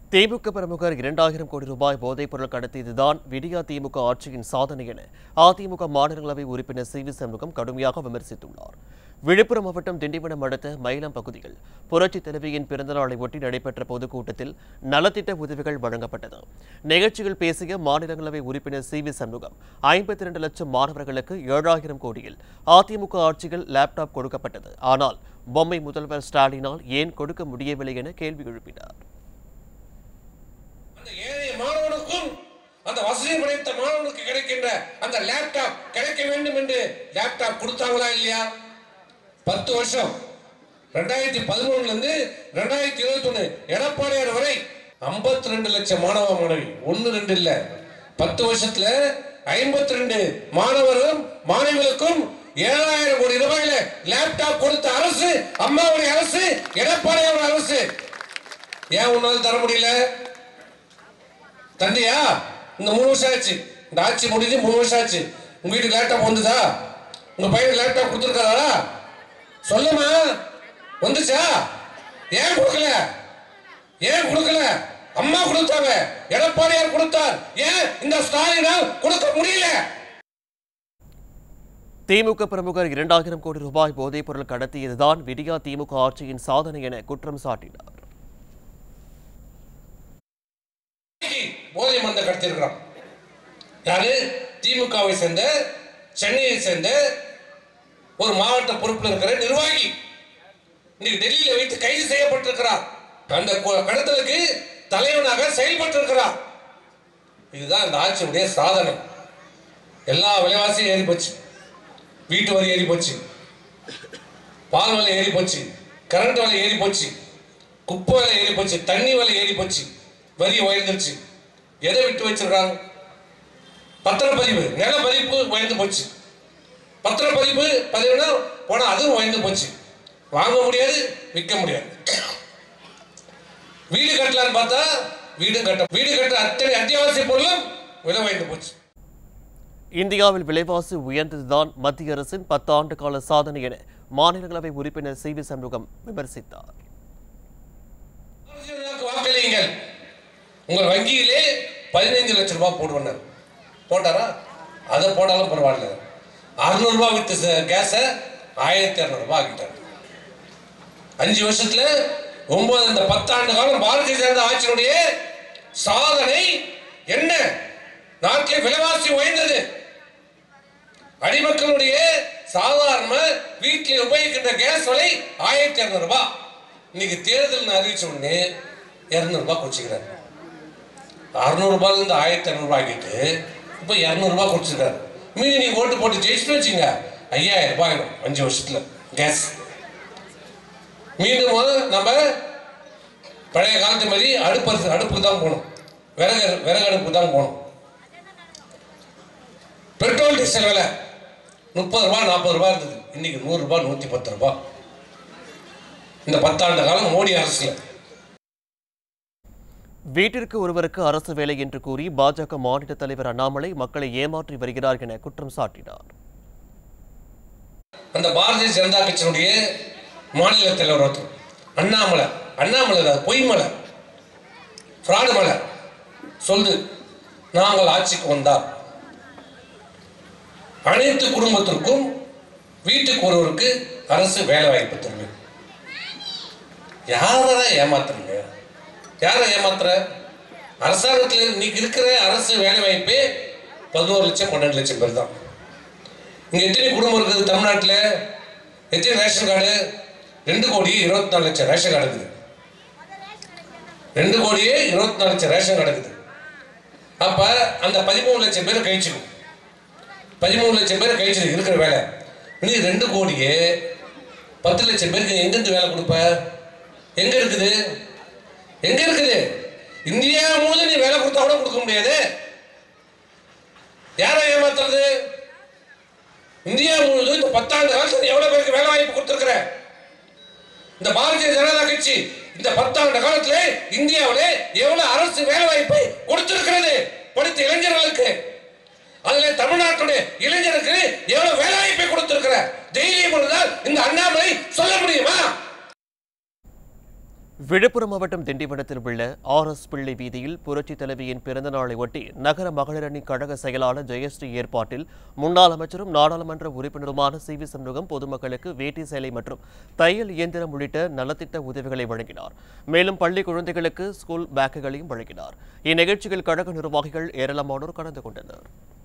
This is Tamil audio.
திமுக பிரமுகர் இரண்டாயிரம் கோடி ரூபாய் போதைப் பொருள் கடத்தியதுதான் விடியா திமுக ஆட்சியின் சாதனை என அதிமுக மாநிலங்களவை உறுப்பினர் சி வி சண்முகம் கடுமையாக விமர்சித்துள்ளார் விழுப்புரம் மாவட்டம் திண்டிவனம் அடுத்த மயிலம் பகுதியில் புரட்சி தலைவியின் பிறந்தநாளை ஒட்டி நடைபெற்ற பொதுக்கூட்டத்தில் நலத்திட்ட உதவிகள் வழங்கப்பட்டது நிகழ்ச்சியில் பேசிய மாநிலங்களவை உறுப்பினர் சி வி சண்முகம் ஐம்பத்தி இரண்டு லட்சம் மாணவர்களுக்கு ஏழாயிரம் கோடியில் அதிமுக ஆட்சியில் லேப்டாப் கொடுக்கப்பட்டது ஆனால் பொம்மை முதல்வர் ஸ்டாலினால் ஏன் கொடுக்க முடியவில்லை என கேள்வி எழுப்பினார் அந்த ஏழை மாணவனுக்கும் அந்த வசதி படைத்த மாணவனுக்கு கிடைக்கின்ற அந்த லேப்டாப் கிடைக்க வேண்டும் என்று லேப்டாப் கொடுத்தாங்களா இல்லையா பத்து வருஷம் ரெண்டாயிரத்தி பதிமூணுல இருந்து ரெண்டாயிரத்தி இருபத்தி ஒண்ணு எடப்பாடியார் வரை ஐம்பத்தி ரெண்டு லட்சம் மாணவ மாணவி ஒன்னு ரெண்டு இல்ல பத்து வருஷத்துல ஐம்பத்தி ரெண்டு மாணவர்களும் மாணவிகளுக்கும் ஏழாயிரம் கோடி ரூபாயில லேப்டாப் கொடுத்த அரசு அம்மாவுடைய அரசு எடப்பாடியார் அரசு ஏன் உன்னால தர முடியல தந்தையா இந்த மூணு வருஷம் ஆச்சு இந்த ஆட்சி முடிஞ்சு மூணு வருஷம் ஆச்சு உங்க வீட்டுக்கு லேப்டாப் வந்துதா உங்க பையனுக்கு லேப்டாப் கொடுத்துருக்காரா சொல்லுமா வந்துச்சா ஏன் கொடுக்கல ஏன் கொடுக்கல அம்மா கொடுத்தாங்க எடப்பாடியார் கொடுத்தார் ஏன் இந்த ஸ்டாலினால் கொடுக்க முடியல திமுக பிரமுகர் இரண்டாயிரம் கோடி ரூபாய் போதைப் பொருள் கடத்தியதுதான் விடியா திமுக ஆட்சியின் சாதனை என குற்றம் சாட்டினார் போதை மந்த கடத்திருக்கிறான் யாரு திமுகவை சேர்ந்த சென்னையை சேர்ந்த ஒரு மாவட்ட பொறுப்பில் இருக்கிற நிர்வாகி இன்னைக்கு டெல்லியில வைத்து கைது செய்யப்பட்டிருக்கிறார் அந்த கொ- கடத்தலுக்கு தலைவனாக செயல்பட்டிருக்கிறார் இதுதான் இந்த ஆட்சியுடைய சாதனை எல்லா விலைவாசியும் ஏறி போச்சு வீட்டு வரி ஏறி போச்சு பால் விலை ஏறி போச்சு கரண்ட் விலை ஏறி போச்சு குப்பை விலை ஏறி போச்சு தண்ணி விலை ஏறி போச்சு வரி உயர்ந்துருச்சு எதை விட்டு வச்சிருக்காங்க பத்திரப்பதிவு நில பதிப்பு உயர்ந்து போச்சு பத்திரப்பதிவு பதிவுனா போனா அதுவும் உயர்ந்து போச்சு வாங்க முடியாது விற்க முடியாது வீடு கட்டலான்னு பார்த்தா வீடு கட்ட வீடு கட்ட அத்தனை அத்தியாவசிய பொருளும் விலை உயர்ந்து போச்சு இந்தியாவில் விலைவாசி உயர்ந்ததுதான் மத்திய அரசின் பத்து ஆண்டு கால சாதனை என மாநிலங்களவை உறுப்பினர் சி வி சண்முகம் விமர்சித்தார் அரசியலுக்கு வாக்களியுங்கள் உங்கள் வங்கியிலே பதினைந்து லட்சம் ரூபாய் போடுவார் போட்டாரா அதை போட்டாலும் பரவாயில்ல அறுநூறுபா வித்து கேஸை ஆயிரத்தி இரநூறுபா ஆக்கிட்டார் அஞ்சு வருஷத்துல ஒன்பது இந்த பத்தாண்டு காலம் பாரதிய ஜனதா ஆட்சியினுடைய சாதனை என்ன நாட்டில் விலைவாசி உயர்ந்தது அடிமக்களுடைய சாதாரண வீட்டில் உபயோகிக்கின்ற கேஸ் விலை ஆயிரத்தி இரநூறு ரூபாய் இன்னைக்கு தேர்தல் அறிவிச்ச உடனே இரநூறு ரூபாய் குறைச்சிக்கிறார் அறுநூறு ரூபாயில இருந்து ஆயிரத்தி இரநூறு ரூபாய் ஆகிட்டு இப்போ இரநூறு ரூபாய் குறைச்சிருக்காரு மீதி நீங்க ஓட்டு போட்டு ஜெயிச்சுட்டு வச்சுங்க ஐயாயிரம் ரூபாய் ஆயிடும் அஞ்சு வருஷத்துல கேஸ் மீண்டும் நம்ம பழைய காலத்து மாதிரி அடுப்பு அடுப்புக்கு தான் போகணும் விறகு விறகு அடுப்புக்கு தான் போகணும் பெட்ரோல் டீசல் விலை முப்பது ரூபாய் நாற்பது ரூபாய் இருந்தது இன்னைக்கு நூறு ரூபாய் நூற்றி பத்து ரூபாய் இந்த பத்தாண்டு காலம் மோடி அரசுல வீட்டிற்கு ஒருவருக்கு அரசு வேலை என்று கூறி பாஜக மாநில தலைவர் அண்ணாமலை மக்களை ஏமாற்றி வருகிறார் என குற்றம் சாட்டினார் அந்த பாரதிய ஜனதா கட்சியினுடைய மாநில தலைவர் ஒருத்தர் அண்ணாமலை அண்ணாமலை தான் பொய்மலை ஃப்ராடு மலை சொல்லு நாங்கள் ஆட்சிக்கு வந்தால் அனைத்து குடும்பத்திற்கும் வீட்டுக்கு ஒருவருக்கு அரசு வேலை வாய்ப்பு தருவேன் யாரை ஏமாத்துறீங்க யாரை ஏமாத்துற அரசாங்கத்தில் இன்னைக்கு இருக்கிற அரசு வேலை வாய்ப்பே பதினோரு லட்சம் பன்னெண்டு லட்சம் பேர் தான் இங்க எத்தனை குடும்பம் இருக்குது தமிழ்நாட்டில் எத்தனை ரேஷன் கார்டு ரெண்டு கோடி இருபத்தி நாலு லட்சம் ரேஷன் கார்டு இருக்குது ரெண்டு கோடியே இருபத்தி நாலு லட்சம் ரேஷன் கார்டு இருக்குது அப்ப அந்த பதிமூணு லட்சம் பேர் கழிச்சிடும் பதிமூணு லட்சம் பேர் கழிச்சிடும் இருக்கிற வேலை நீ ரெண்டு கோடியே பத்து லட்சம் பேருக்கு எங்கிருந்து வேலை கொடுப்ப எங்க இருக்குது எங்க இருக்குது இந்தியா முழுவதும் நீ வேலை கொடுத்தா கூட கொடுக்க முடியாது யாரை ஏமாத்துறது இந்தியா முழுவதும் இந்த பத்தாண்டு காலத்துல எவ்வளவு பேருக்கு வேலை வாய்ப்பு கொடுத்திருக்கிற இந்த பாரதிய ஜனதா கட்சி இந்த பத்தாண்டு காலத்துல இந்தியாவிலே எவ்வளவு அரசு வேலை வாய்ப்பை கொடுத்திருக்கிறது படித்த இளைஞர்களுக்கு அதுல தமிழ்நாட்டுடைய இளைஞருக்கு எவ்வளவு வேலை வாய்ப்பை கொடுத்திருக்கிற தைரியம் இருந்தால் இந்த அண்ணாமலை சொல்ல முடியுமா விழுப்புரம் மாவட்டம் திண்டிவனத்தில் உள்ள ஆர் எஸ் பிள்ளை வீதியில் புரட்சி தலைவியின் பிறந்த நாளை ஒட்டி நகர மகளிரணி கழக செயலாளர் ஜெயஸ்ரீ ஏற்பாட்டில் முன்னாள் அமைச்சரும் நாடாளுமன்ற உறுப்பினருமான சி வி சண்முகம் பொதுமக்களுக்கு வேட்டி சேலை மற்றும் தையல் இயந்திரம் உள்ளிட்ட நலத்திட்ட உதவிகளை வழங்கினார் மேலும் பள்ளி குழந்தைகளுக்கு ஸ்கூல் பேக்குகளையும் வழங்கினார் இந்நிகழ்ச்சியில் கழக நிர்வாகிகள் ஏராளமானோர் கலந்து கொண்டனர்